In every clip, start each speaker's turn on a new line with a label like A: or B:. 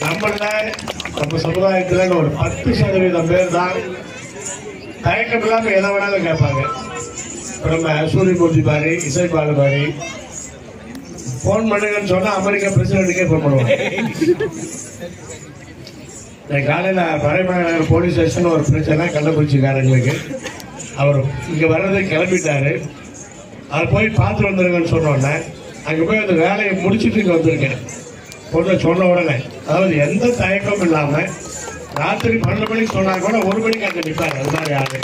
A: நம்மள நம்ம சமுதாயத்துல ஒரு பத்து சதவீதம் பேர் தான் தயக்கம் இல்லாம எதை வேணாலும் கேட்பாங்க இப்ப நம்ம சூரியமூர்த்தி மாதிரி இசை பாலு மாதிரி போன் பண்ணுங்கன்னு சொன்னா அமெரிக்கா பிரசிடென்ட்டுக்கே போன் பண்ணுவாங்க இன்னைக்கு காலையில பழையமலைநகர் போலீஸ் ஸ்டேஷன் ஒரு பிரச்சனை கள்ளக்குறிச்சிக்காரங்களுக்கு அவர் இங்க வர்றதுக்கு கிளம்பிட்டாரு அவர் போய் பார்த்து வந்துருங்கன்னு சொன்னோன்னே அங்க போய் அந்த வேலையை முடிச்சிட்டு இங்க வந்திருக்கேன் பொண்ணு சொன்ன உடனே அதாவது எந்த தயக்கமும் இல்லாம ராத்திரி பன்னெண்டு மணிக்கு சொன்னா கூட ஒரு மணிக்கு அங்க நிற்பாரு அது மாதிரி ஆளு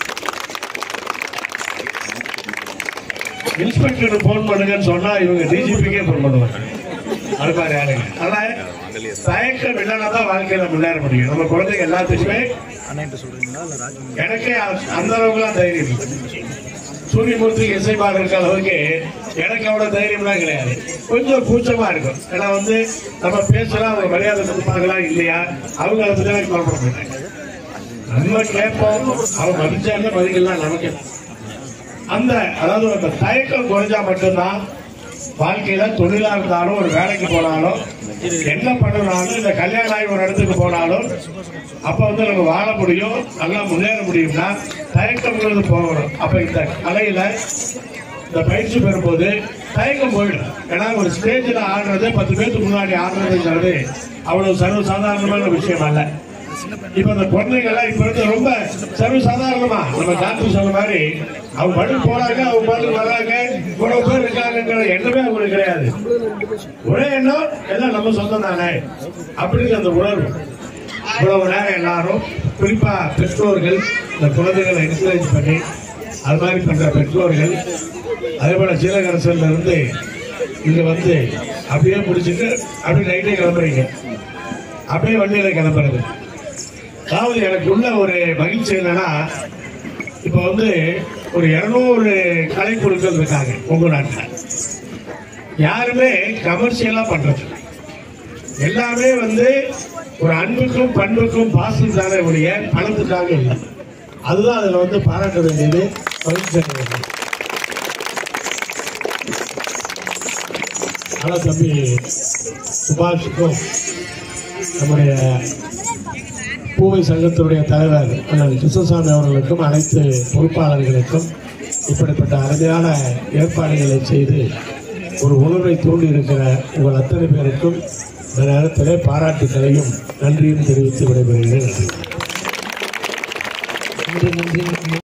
A: இன்ஸ்பெக்டர் போன் பண்ணுங்கன்னு சொன்னா இவங்க டிஜிபிக்கே போன் பண்ணுவாங்க அது மாதிரி ஆளுங்க அதனால தயக்கம் இல்லைன்னா தான் வாழ்க்கையில முன்னேற முடியும் நம்ம குழந்தைங்க எல்லாத்துக்குமே எனக்கே அ- அந்த அளவுக்குலாம் தைரியம் இல்லை. சூரியமூர்த்தி இசைப்பாடு இருக்க அளவுக்கு எனக்கு அவ்வளவு தைரியம்லாம் கிடையாது கொஞ்சம் கூச்சமா இருக்கும் ஏன்னா வந்து நம்ம பேசலாம் அவங்க மரியாதை கொடுப்பாங்களா இல்லையா அவங்க அதை பத்தி எனக்கு கவலைப்பட மாட்டாங்க நம்ம கேட்போம் அவங்க மதிச்சாங்க மதிக்கலாம் நமக்கு என்ன? அந்த அதாவது அந்த தயக்கம் குறைஞ்சா மட்டும்தான் வாழ்க்கையில தொழிலா இருந்தாலும் ஒரு வேலைக்கு போனாலும் என்ன பண்ணனாலும் இந்த கல்யாணம் ஆகி ஒரு இடத்துக்கு போனாலும் அப்ப வந்து நம்ம வாழ முடியும் நல்லா முன்னேற முடியும்னா தயக்கம்ங்கிறது போகணும் அப்ப இந்த கலையில இந்த பயிற்சி பெறும்போது தயக்கம் போயிடும் ஏன்னா ஒரு ஸ்டேஜில் ஆடுறது பத்து பேருக்கு முன்னாடி ஆடுறதுங்கிறது அவ்வளவு சர்வசாதாரணமான விஷயம் அல்ல இப்ப இந்த குழந்தைங்கெல்லாம் இப்ப இருந்து ரொம்ப சர்வசாதாரணமா நம்ம டாக்டர் சொன்ன மாதிரி அவங்க பாட்டுக்கு போறாங்க அவங்க பாட்டுக்கு வர்றாங்க இவ்வளவு பேர் இருக்காங்கிற எண்ணமே அவங்களுக்கு கிடையாது ஒரே எண்ணம் எல்லாம் நம்ம சொந்தம் தானே அப்படிங்கிற அந்த உணர்வு இவ்வளவு நேரம் எல்லாரும் குறிப்பா பெற்றோர்கள் இந்த குழந்தைகளை என்கரேஜ் பண்ணி அது மாதிரி பண்ற பெற்றோர்கள் அதே போல சீலகரசன்ல இருந்து இங்க வந்து அப்படியே முடிச்சுட்டு அப்படியே நைட்டே கிளம்புறீங்க அப்படியே வண்டியில கிளம்புறது அதாவது எனக்கு உள்ள ஒரு மகிழ்ச்சி என்னன்னா இப்ப வந்து ஒரு இருநூறு கலைக்குழுக்கள் இருக்காங்க உங்க நாட்டில் யாருமே கமர்ஷியலா பண்றது இல்ல. எல்லாமே வந்து ஒரு அன்புக்கும் பண்புக்கும் பாசம் தானே ஒழிய பணத்துக்காக இல்லை அதுதான் அதுல வந்து பாராட்ட வேண்டியது மகிழ்ச்சி அடைய வேண்டியது ஆனா தம்பி சுபாஷுக்கும் நம்முடைய பூவை சங்கத்தினுடைய தலைவர் அண்ணன் கிருஷ்ணசாமி அவர்களுக்கும் அனைத்து பொறுப்பாளர்களுக்கும் இப்படிப்பட்ட அருமையான ஏற்பாடுகளை செய்து ஒரு உணர்வை தூண்டி இருக்கிற உங்கள் அத்தனை பேருக்கும் இந்த நேரத்திலே பாராட்டுகளையும் நன்றியும் தெரிவித்து விடைபெறுகிறேன் நன்றி
B: நன்றி நன்றி